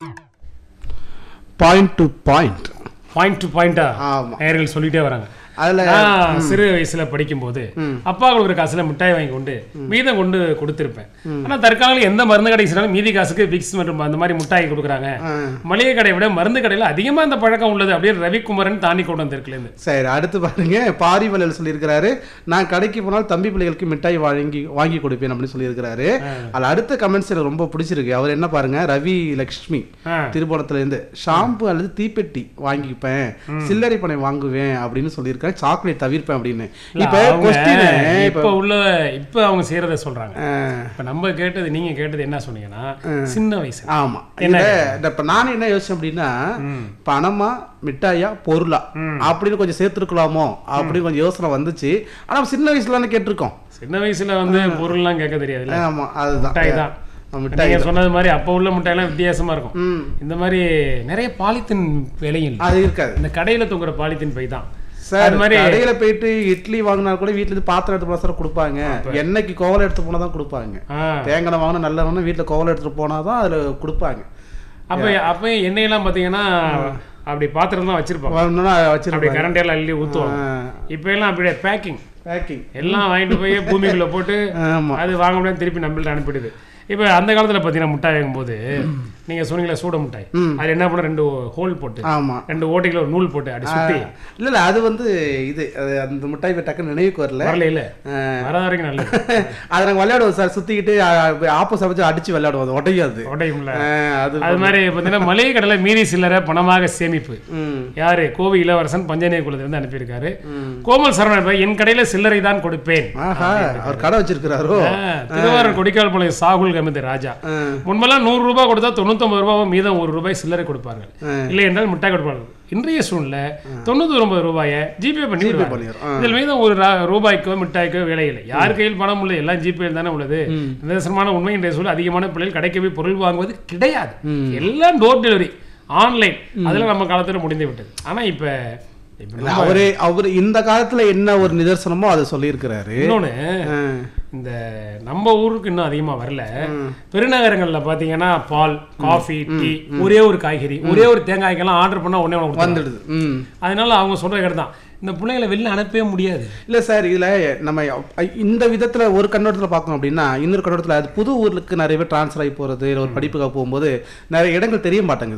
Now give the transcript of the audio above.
Point to point point to பாயிண்டா ஆமா. நேயர்கள் சொல்லிட்டே வராங்க அதுல நான் சிறு வயசுல படிக்கும்போது அப்பா கொடுக்குற காசுல மிட்டாய் வாங்கி கொண்டு மீதம் கொண்டு கொடுத்திருப்பேன் ஆனா தற்காலில் எந்த மருந்து கடை சொன்னாலும் மீதி காசுக்கு விக்ஸ் மற்றும் அந்த மாதிரி மிட்டாய் கொடுக்குறாங்க ஆ. மளிகை கடையை விட மருந்து கடையில அதிகமா இந்த பழக்கம் உள்ளது அப்படின்னு ரவிக்குமரன் தாண்டி கொண்டு வந்திருக்குலேருந்து சரி அடுத்து பாருங்க பாரிவலல் சொல்லியிருக்கிறாரு நான் கடைக்கு போனால் தம்பி பிள்ளைகளுக்கு மிட்டாய் வாங்கி வாங்கி கொடுப்பேன் அப்படின்னு சொல்லியிருக்கிறாரு அதுல அடுத்த கமெண்ட்ஸ் எனக்கு ரொம்ப பிடிச்சிருக்கு அவர் என்ன பாருங்க ரவி லக்ஷ்மி ஆ. திருப்பணத்துல இருந்து ஷாம்பு அல்லது தீப்பெட்டி வாங்கிப்பேன் சில்லறை பணை வாங்குவேன் அப்படின்னு சொல்லியிருக்காரு சாக்லேட் தவிர்ப்பேன் அப்படின்னு இப்ப அவங்க கொஸ்டின் இப்ப உள்ள இப்ப அவங்க செய்யறத சொல்றாங்க இப்ப நம்ம கேட்டது நீங்க கேட்டது என்ன சொன்னீங்கன்னா சின்ன வயசு ஆமா இதுல இந்த இப்ப நான் என்ன யோசிச்சேன் அப்படின்னா பணமா மிட்டாயா பொருளா அப்படின்னு கொஞ்சம் சேர்த்துருக்கலாமோ அப்படின்னு கொஞ்சம் யோசனை வந்துச்சு ஆனா சின்ன வயசுல தானே கேட்டிருக்கோம் சின்ன வயசுல வந்து பொருள்லாம் கேட்க தெரியாதுல்ல ஆமா அதுதான் மிட்டாய் தான் ஆ, மிட்டாய் நீங்க சொன்னது மாதிரி அப்ப உள்ள மிட்டாய்லாம் வித்தியாசமா இருக்கும் ம் இந்த மாதிரி நிறைய பாலித்தீன் விலையில் அது இருக்காது இந்த கடையில தொங்குற பாலித்தீன் பை தான் சார் அது மாதிரி கடையில போயிட்டு இட்லி வாங்கினா கூட வீட்டுல இருந்து பாத்திரம் எடுத்து போனா சார் கொடுப்பாங்க எண்ணெய்க்கு கோவலை எடுத்து போனா தான் கொடுப்பாங்க ஆ. தேங்காய் வாங்கினா நல்ல வீட்டுல கோவலை எடுத்துட்டு போனா தான் அதுல கொடுப்பாங்க அப்ப அப்ப எண்ணெயெல்லாம் பாத்தீங்கன்னா அப்படி பாத்திரம் தான் வச்சிருப்பாங்க வாங்கினா அப்படி வச்சிருப்பாங்க கரண்ட் எல்லாம் அள்ளி ஊத்துவாங்க இப்ப எல்லாம் அப்படியே பேக்கிங் பேக்கிங் எல்லாம் வாங்கிட்டு போய் பூமிக்குள்ள போட்டு ஆமா அது வாங்க முடியாது திருப்பி நம்மள்ட்ட அனுப்பிடுது இப்போ அந்த காலத்துல பார்த்தீங்கன்னா மிட்டாய் வாங்கும்போது நீங்க சொன்னீங்களா சூட மிட்டாய் அது என்ன பண்ண ரெண்டு ஹோல் போட்டு ஆமா ரெண்டு ஓட்டைக்குள்ள ஒரு நூல் போட்டு அப்படி சுத்தி இல்ல இல்ல அது வந்து இது அது அந்த மிட்டாய் போய் டக்குன்னு நினைவுக்கு வரல வரல இல்ல ஆ. வராத வரைக்கும் நல்லது அதை நாங்க விளையாடுவோம் சார் சுத்திக்கிட்டு ஆப்போஸ் வச்சு அடிச்சு விளையாடுவோம் அது உடையாது உடையும்ல ஆ, அது அது மாதிரி பார்த்தீங்கன்னா மளிகை கடையில மீதி சில்லறை பணமாக சேமிப்பு ம் யாரு கோவை இளவரசன் பஞ்சநேய குலத்திலிருந்து அனுப்பியிருக்காரு கோமல் சரவணன் பாய், என் கடையில சில்லறை தான் கொடுப்பேன் ஆஹா அவர் கடை வச்சிருக்கிறாரோ ஆ, திருவாரூர் கொடிக்கால் பாளையம் சாகுல் கமித ராஜா ஆ. முன்பெல்லாம் நூறு ரூபாய் கொடுத்தா தொண்ணூத்தொன்பது ரூபாய் மீதம் ஒரு ரூபாய் சில்லறை கொடுப்பார்கள் ஆ. இல்லை என்றால் மிட்டாய் கொடுப்பார்கள் இன்றைய சூழ்நிலை தொண்ணூத்தி ஒன்பது ரூபாயை ஜிபே பண்ணி விடுவாங்க. பண்ணிடுறோம். ஆ. இதில் மீதம் ஒரு ரா- ரூபாய்க்கோ மிட்டாய்க்கோ விலை இல்லை யார் கையில் பணம் உள்ளது எல்லாம் ஜிபே தானே உள்ளது நிதர்சனமான உண்மை இன்றைய சூழல் அதிகமான பிள்ளைகள் கடைக்கு போய் பொருள் வாங்குவது கிடையாது எல்லாம் டோர் டெலிவரி ஆன்லைன் அதெல்லாம் நம்ம காலத்துல முடிந்து விட்டது ஆனா இப்ப இப்ப இல்ல, அவரு அவரு இந்த காலத்துல என்ன ஒரு நிதர்சனமோ அதை சொல்லியிருக்கிறாரு இன்னொன்னு ஆ. இந்த நம்ம ஊருக்கு இன்னும் அதிகமா வரல பெருநகரங்கள்ல பாத்தீங்கன்னா பால் காஃபி டீ ஒரே ஒரு காய்கறி ஒரே ஒரு தேங்காய்க்கெல்லாம் ஆர்டர் பண்ணா உடனே உனக்கு வந்துடும் வந்துடுது ம் அதனால அவங்க சொல்ற கருத்து தான் இந்த பிள்ளைங்களை வெளில அனுப்பவே முடியாது இல்ல சார் இதுல நம்ம இந்த விதத்துல ஒரு கண்ணோட்டத்துல பார்க்கணும் அப்படின்னா இன்னொரு கண்ணோட்டத்துல அது புது ஊருக்கு நிறைய பேர் டிரான்ஸ்ஃபர் ஆகி போறது இல்ல ஒரு படிப்புக்காக போகும்போது நிறைய இடங்கள் தெரிய மாட்டேங்குது